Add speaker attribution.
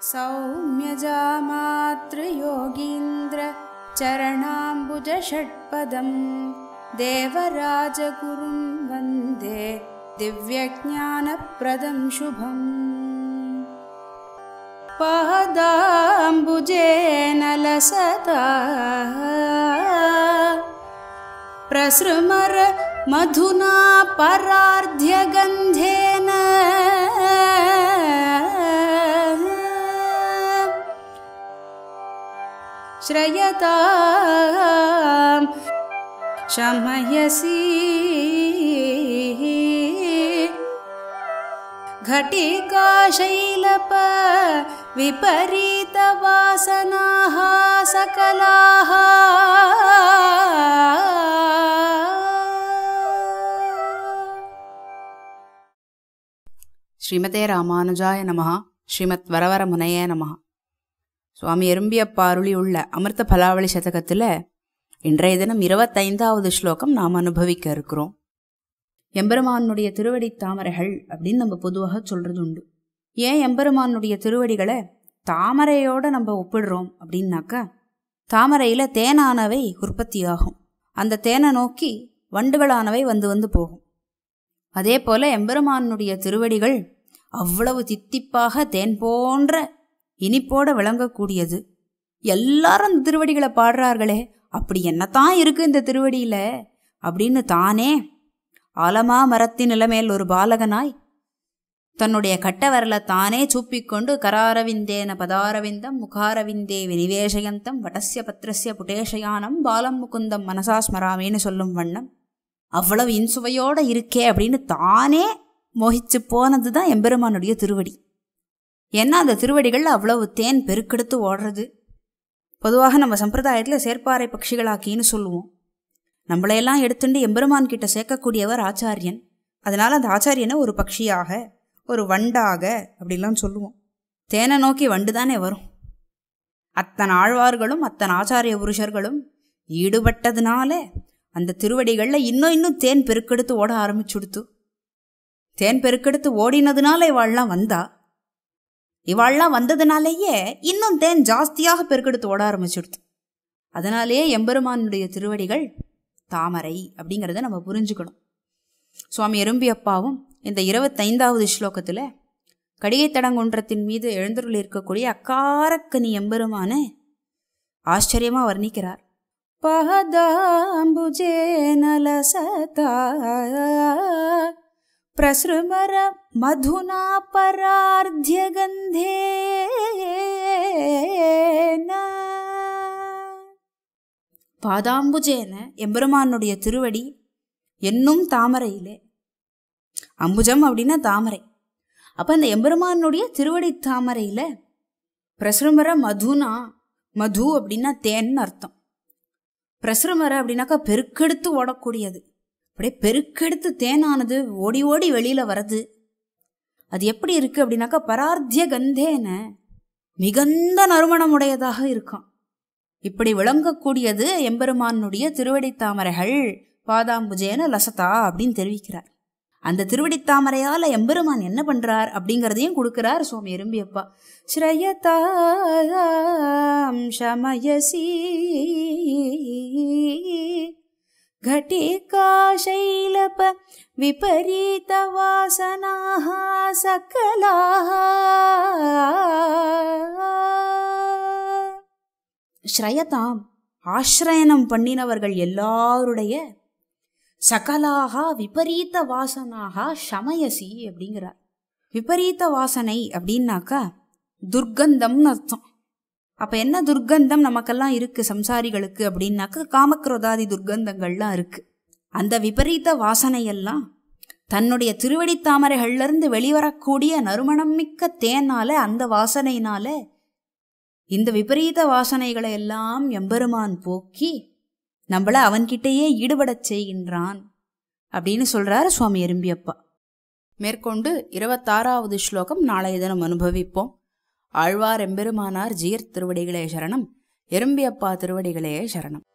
Speaker 1: सौम्यजामातृयोगीन्द्र चरणाम्बुजषट्पदम् देवराजगुरुं वन्दे दिव्यज्ञानप्रदं शुभम् पादाम्बुजेन लसता प्रसृमर मधुना परार्ध्यगन्धेन श्रयतां शमयसि घटिकाशैलप विपरीतवासनाः सकलाः
Speaker 2: ஸ்ரீமதே ராமானுஜாய நமஹா ஸ்ரீமத் வரவர முனையே நமஹா சுவாமி எறும்பியப்பா அருளியுள்ள அமிர்த பலாவளி சதகத்தில் இன்றைய தினம் இருபத்தைந்தாவது ஸ்லோகம் நாம் அனுபவிக்க இருக்கிறோம் எம்பெருமானுடைய திருவடி தாமரைகள் அப்படின்னு நம்ம பொதுவாக சொல்றது உண்டு ஏன் எம்பெருமானுடைய திருவடிகளை தாமரையோட நம்ம ஒப்பிடுறோம் அப்படின்னாக்கா தாமரையில் தேனானவை உற்பத்தியாகும் அந்த தேனை நோக்கி வண்டுகளானவை வந்து வந்து போகும் அதே போல எம்பெருமானுடைய திருவடிகள் அவ்வளவு தித்திப்பாக தேன் போன்ற இனிப்போட விளங்கக்கூடியது எல்லாரும் அந்த திருவடிகளை பாடுறார்களே அப்படி என்னத்தான் இருக்கு இந்த திருவடியில அப்படின்னு தானே ஆலமா மரத்தின் நிலமேல் ஒரு பாலகனாய் தன்னுடைய கட்ட வரல தானே சூப்பிக்கொண்டு கராரவிந்தேன பதாரவிந்தம் முகாரவிந்தே வினிவேஷயந்தம் வடஸ்ய பத்ரஸ்ய புட்டேஷயானம் பாலம் முகுந்தம் மனசா ஸ்மராமேன்னு சொல்லும் வண்ணம் அவ்வளவு இன்சுவையோட இருக்கே அப்படின்னு தானே மோகிச்சு போனது தான் எம்பெருமானுடைய திருவடி ஏன்னா அந்த திருவடிகள் அவ்வளவு தேன் பெருக்கெடுத்து ஓடுறது பொதுவாக நம்ம சம்பிரதாயத்தில் சேர்ப்பாறை பட்சிகளாக்கின்னு சொல்லுவோம் நம்மளையெல்லாம் எடுத்துட்டு எம்பெருமான் கிட்ட சேர்க்கக்கூடியவர் ஆச்சாரியன் அதனால அந்த ஆச்சாரியனை ஒரு பட்சியாக ஒரு வண்டாக அப்படிலாம் சொல்லுவோம் தேனை நோக்கி வண்டு தானே வரும் அத்தனை ஆழ்வார்களும் அத்தனை ஆச்சாரிய புருஷர்களும் ஈடுபட்டதுனால அந்த திருவடிகளில் இன்னும் இன்னும் தேன் பெருக்கெடுத்து ஓட ஆரம்பிச்சுடுத்து தேன் பெருக்கெடுத்து ஓடினதுனால இவாள்லாம் வந்தா இவாள்லாம் வந்ததுனாலேயே இன்னும் தேன் ஜாஸ்தியாக பெருக்கெடுத்து ஓட ஆரம்பிச்சுடுத்து அதனாலேயே எம்பெருமானுடைய திருவடிகள் தாமரை அப்படிங்கிறத நம்ம புரிஞ்சுக்கணும் சுவாமி எறும்பியப்பாவும் இந்த இருபத்தைந்தாவது ஸ்லோகத்தில் கடிகை தடங்குன்றத்தின் மீது எழுந்தருள் இருக்கக்கூடிய அக்காரக்கனி எம்பெருமான ஆச்சரியமாக வர்ணிக்கிறார்
Speaker 1: पहदाम्बुजेन लसता प्रसृमर मधुना परार्ध्यगन्धेन
Speaker 2: பாதாம்புஜேன எம்பெருமானுடைய திருவடி என்னும் தாமரையிலே அம்புஜம் அப்படின்னா தாமரை அப்போ அந்த எம்பெருமானுடைய திருவடி தாமரையில் பிரசுரமர மதுனா மது அப்படின்னா தேன்னு அர்த்தம் பிரசுரமர அப்படின்னாக்கா பெருக்கெடுத்து ஓடக்கூடியது அப்படியே பெருக்கெடுத்து தேனானது ஓடி ஓடி வெளியில் வரது அது எப்படி இருக்குது அப்படின்னாக்கா பரார்த்திய கந்தேன மிகுந்த நறுமணமுடையதாக இருக்கும் இப்படி விளங்கக்கூடியது எம்பெருமானுடைய திருவடி தாமரைகள் பாதாம்புஜேன லசதா அப்படின்னு தெரிவிக்கிறார் அந்த திருவடி தாமரையால எம்பெருமான் என்ன பண்றார் அப்படிங்கிறதையும் கொடுக்கிறார் சுவாமி எறும்பியப்பா
Speaker 1: श्रयतां शमयसि घटिकाशैलप विपरीतवासनाः सकलाः
Speaker 2: ஸ்ரயதாம் ஆசிரயணம் பண்ணினவர்கள் எல்லாருடைய சகலாகா விபரீத வாசனாகா சமயசி அப்படிங்கிறார் விபரீத வாசனை அப்படின்னாக்கா துர்க்கந்தம்னு அர்த்தம் அப்போ என்ன துர்க்கந்தம் நமக்கெல்லாம் இருக்கு சம்சாரிகளுக்கு அப்படின்னாக்கா காமக்ரோதாதி துர்க்கந்தங்கள்லாம் இருக்கு அந்த விபரீத வாசனையெல்லாம் தன்னுடைய திருவடி தாமரைகள்லேருந்து வெளிவரக்கூடிய நறுமணம் மிக்க தேனால அந்த வாசனையினால இந்த விபரீத வாசனைகளை எல்லாம் எம்பெருமான் போக்கி நம்மள அவன்கிட்டயே ஈடுபடச் செய்கின்றான் அப்படின்னு சொல்றாரு சுவாமி எறும்பியப்பா மேற்கொண்டு இருபத்தாறாவது ஸ்லோகம் நாளைய தினம் அனுபவிப்போம் ஆழ்வார் எம்பெருமானார் ஜீர் திருவடிகளே சரணம் எறும்பியப்பா திருவடிகளே சரணம்